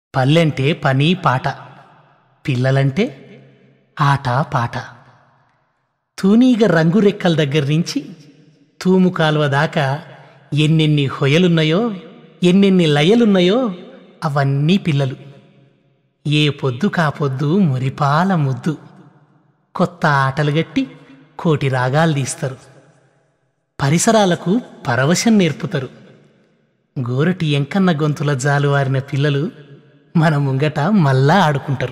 పల్లెంటే పని పాట పిల్లలంటే ఆట పాట తూనీగ రంగురెక్కల దగ్గర నుంచి తూము కాలువ దాకా ఎన్నెన్ని హొయలున్నాయో ఎన్నెన్ని లయలున్నాయో అవన్నీ పిల్లలు ఏ పొద్దు కాపొద్దు మురిపాల ముద్దు కొత్త ఆటలు గట్టి కోటి రాగాలు తీస్తారు పరిసరాలకు పరవశం నేర్పుతారు గోరటి ఎంకన్న గొంతుల జాలువారిన పిల్లలు మన ముంగట మళ్ళా ఆడుకుంటారు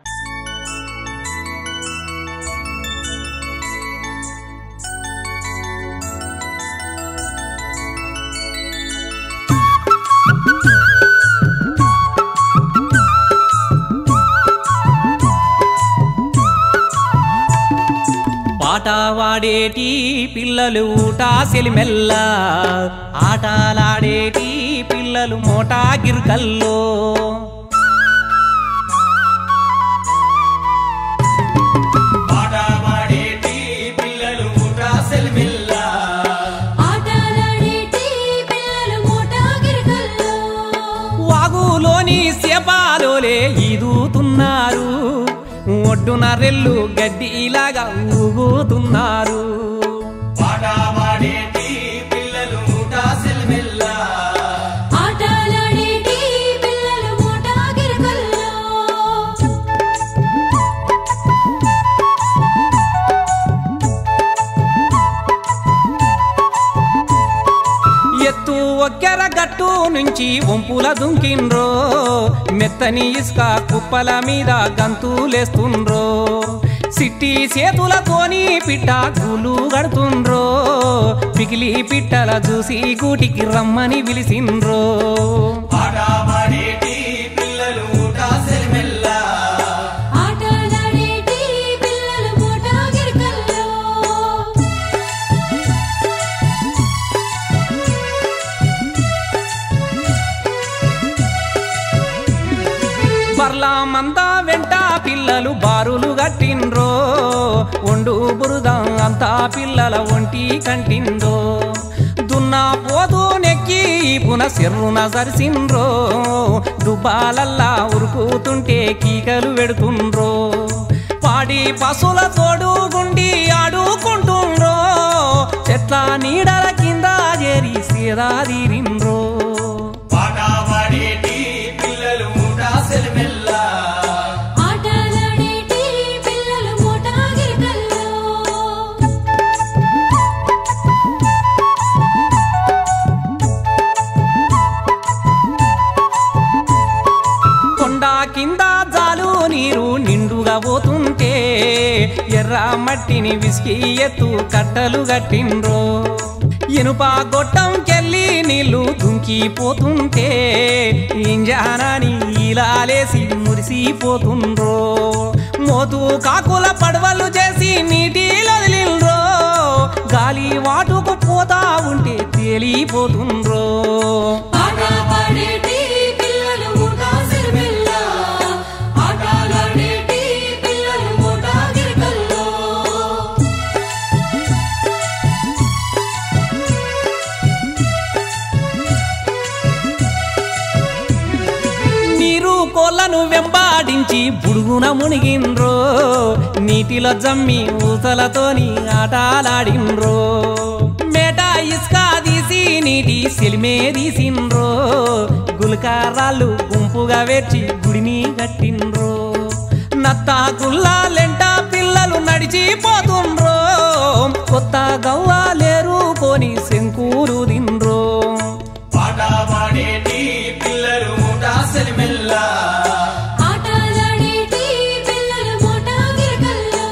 పాట వాడేటి పిల్లలు ఊటా సెలిమెల్ల ఆటలాడేటి పిల్లలు మోటా గిరికల్లో పాట వాడేటి పిల్లలు ఊటా సెలిమెల్ల ఆటలాడేటి పిల్లలు మోటాగిరికల్లో వాగులోని సేపాలోలే ఈదుతున్నారు ఒడ్డున రెల్లు గడ్డిలాగా ఊగుతున్నారు ఆటలాడేటి పిల్లలు మోటాగిరికల్లో ఎత్తు ఒక్కెర గట్టు నుంచి వంపుల దుంకిండ్రో మెత్తని ఇసుక కుప్పల మీద గంతులేస్తుండ్రో సిట్టి చేతులతోని పిట్ట గులు గడుతుండ్రో పికిలి పిట్టల చూసి గూటికి రమ్మని పిలిసిండ్రో ఆటలాడేటి పిల్లలు మోటాగిరికల్లో బర్లా మంద వెంట పిల్లలు బారులు గట్టిండ్రో ఒండు బురద అంతా పిల్లల ఒంటి కంటిండ్రో దున్నా పోదు నెక్కి పున సిర్రున సరిసిండ్రో దుబ్బాలల్లా ఉరుకుతుంటే కీకలు పెడుతుండ్రో పాడి పశువుల తోడు గుండి ఆడుకుంటుండ్రో చెట్ల నీడల కింద చేరి సీదా తీరిండ్రో ఆటలాడేటి పిల్లలు మోటాగిరికల్లో కొండ కింద జాలు నీరు నిండుగా పోతుంటే ఎర్ర మట్టిని విసికి ఎత్తు కట్టలు కట్టిండ్రో ఇనుప గొట్టం కెళ్ళి నీళ్లు దుంకిపోతుంటే ఇంజానాని ఇలాలేసి మురిసిపోతుండ్రో మోతు కాకుల పడవలు చేసి నీటిలో వదిలిండ్రో గాలి వాటుకు పోతా ఉంటే తేలిపోతుండ్రో ఆటలాడేటి పిల్లలు మోటాసిరిమెల్ల ఆటలాడేటి పిల్లలు మోటాగిరికల్లో నీరు కోళ్ళను వెంబాడించి బుడుగున మునిగిండ్రో నీటిలో జమ్మి ఊసలతోని ఆటలాడిండ్రో మేట ఇసుక తీసి నీటి సెలిమే తీసిండ్రో గులకారాళ్ళు గుంపుగా వేర్చి గుడిని కట్టిండ్రో నత్త గుల్లాలెంట పిల్లలు నడిచిపోతుండ్రో కొత్త గవ్వాలేరు పోని శంకూరు దిండ్రో ఆటలాడేటి పిల్లలు మోటాగిరికల్లో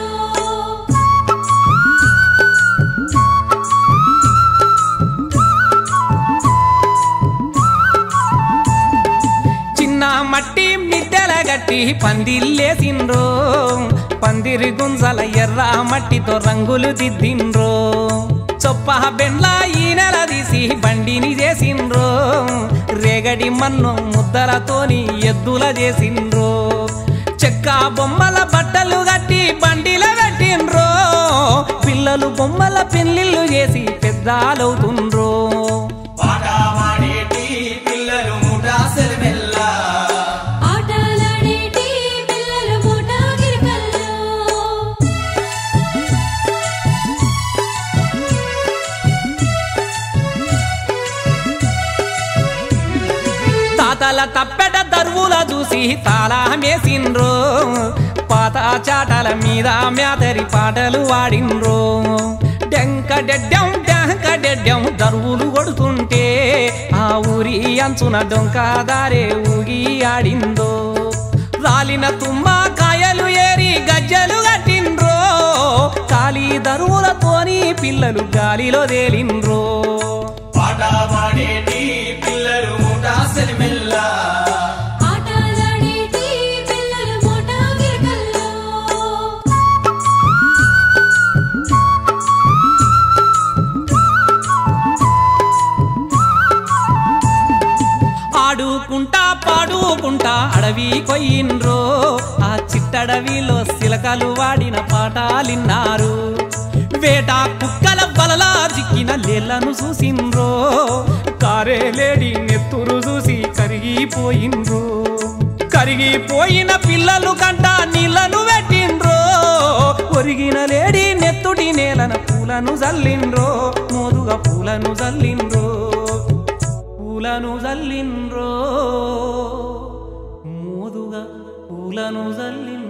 చిన్న మట్టి మిద్దెల గట్టి పందిల్లేసిండ్రో పందిరి గుంజల ఎర్ర మట్టితో రంగులు దిద్దిండ్రో చొప్ప బెండ్ల ఈ నెల తీసి బండిని చేసిండ్రో రేగడి మన్ను ముద్దలతోని ఎద్దుల చేసిండ్రో చెక్క బొమ్మల బట్టలు కట్టి బండిల పెట్టిండ్రో పిల్లలు బొమ్మల పెళ్లిళ్ళు చేసి పెద్దాలవుతుండ్రో ఆట పాటల తప్పెట దరువుల చూసి తాళమేసిండ్రో పాత చాటల మీద మ్యాతరి పాటలు వాడిండ్రో డెంక డెడ్డం డెంక డెడ్డం దరువులు కొడుతుంటే ఆ ఊరి అంచున డొంక దారే ఊగి ఆడిందో రాలిన తుమ్మ కాయలు ఏరి గజ్జలు కట్టిండ్రో కాలి దరువులతోని పిల్లలు గాలిలో తేలిండ్రో పాటపాడేటి పిల్లలు ముఠాసరి మెల్ల ఆటలాడేటి పిల్లలు మోటా గిరకల్లో ఆడుకుంటా పాడుకుంటా అడవి కొయ్యిండ్రో ఆ చిట్టడవిలో సిలకలు వాడిన పాటాలిన్నారు వేట కుక్కల బలలా చిక్కిన లేళ్లను చూసిండ్రో కారేలేడి నెత్తురు చూసి కరిగిపోయిండ్రో కరిగిపోయిన పిల్లలు కంట నీళ్లను పెట్టిండ్రో ఒరిగిన లేడి నెత్తుటి నేలన పూలను జల్లిండ్రో మోదుగా పూలను జల్లిండ్రో పూలను జల్లిండ్రో మోదుగా పూలను జల్లిండ్రో